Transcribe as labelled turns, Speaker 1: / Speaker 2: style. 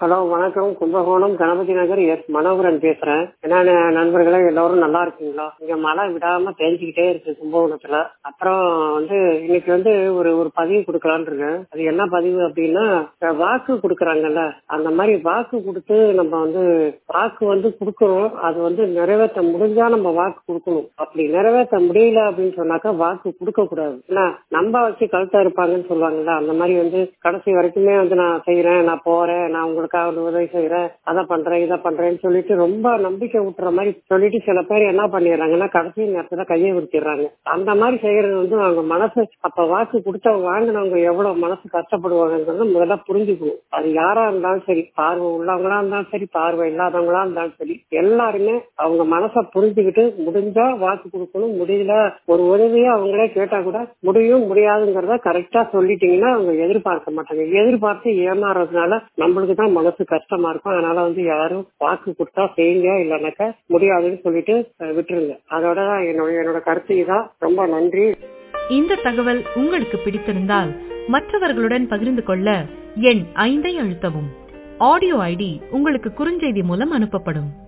Speaker 1: hello வணக்கம் Kumbakonam Ganapathi Nagar S Manoharan பேசுறேன் என்ன நண்பர்களே எல்லாரும் நல்லா இருக்கீங்களா இங்க மழை விடாம தேஞ்சிக்கிட்டே இருக்கு கும்பகோணத்துல அப்புறம் வந்து இன்னைக்கு வந்து ஒரு ஒரு பதிவு கொடுக்கலான்னு இருக்கேன் அது என்ன பதிவு அப்படின்னா அஹ் வாக்கு கொடுக்கறாங்கல்ல அந்த மாதிரி வாக்கு கொடுத்து நம்ம வந்து வாக்கு வந்து கொடுக்கறோம் அது வந்து நிறைவேற்ற முடிஞ்சா நம்ம வாக்கு கொடுக்கணும் அப்படி நிறைவேற்ற முடியல அப்படின்னு சொன்னாக்கா வாக்கு கொடுக்க கூடாது ஏன்னா நம்ப வச்சு கழுத்தா இருப்பாங்கன்னு சொல்லுவாங்கல்ல அந்த மாதிரி வந்து கடைசி வரைக்குமே வந்து நான் செய்யறேன் நான் போறேன் நான் உங்களுக்காக ஒரு உதவி செய்யறேன் அதை பண்றேன் இதை பண்றேன்னு சொல்லிட்டு ரொம்ப நம்பிக்கை விட்டுற மாதிரி சொல்லிட்டு சில பேர் என்ன பண்ணிடுறாங்கன்னா கடைசி நேரத்துல கையை விடுத்திடுறாங்க அந்த மாதிரி செய்யறது வந்து அவங்க மனசு அப்ப வாக்கு கொடுத்த வாங்கினவங்க எவ்வளவு மனசு கஷ்டப்படுவாங்கன்றது முதல்ல புரிஞ்சுக்கணும் அது யாரா இருந்தாலும் சரி பார்வை உள்ளவங்களா இருந்தாலும் சரி பார்வை இல்லாதவங்களா இருந்தாலும் சரி எல்லாருமே அவங்க மனசை புரிஞ்சுக்கிட்டு முடிஞ்சா வாக்கு கொடுக்கணும் முடியல ஒரு உதவியை அவங்களே கேட்டா கூட முடியும் முடியாதுங்கிறத கரெக்டா சொல்லிட்டீங்கன்னா அவங்க எதிர்பார்க்க மாட்டாங்க எதிர்பார்த்து ஏமாறதுனால நம்மளுக்கு தான் மனசு கஷ்டமா இருக்கும் அதனால வந்து யாரும் வாக்கு கொடுத்தா செய்யுங்க இல்லைனாக்கா முடியாதுன்னு சொல்லிட்டு அஹ், விட்டுருங்க அதோட தான் என்னோட என்னோட கருத்து இதான் ரொம்ப நன்றி
Speaker 2: இந்த தகவல் உங்களுக்கு பிடித்திருந்தால் மற்றவர்களுடன் பகிர்ந்து கொள்ள எண் ஐந்தை அழுத்தவும் ஆடியோ ஐடி உங்களுக்கு குறுஞ்செய்தி மூலம் அனுப்பப்படும்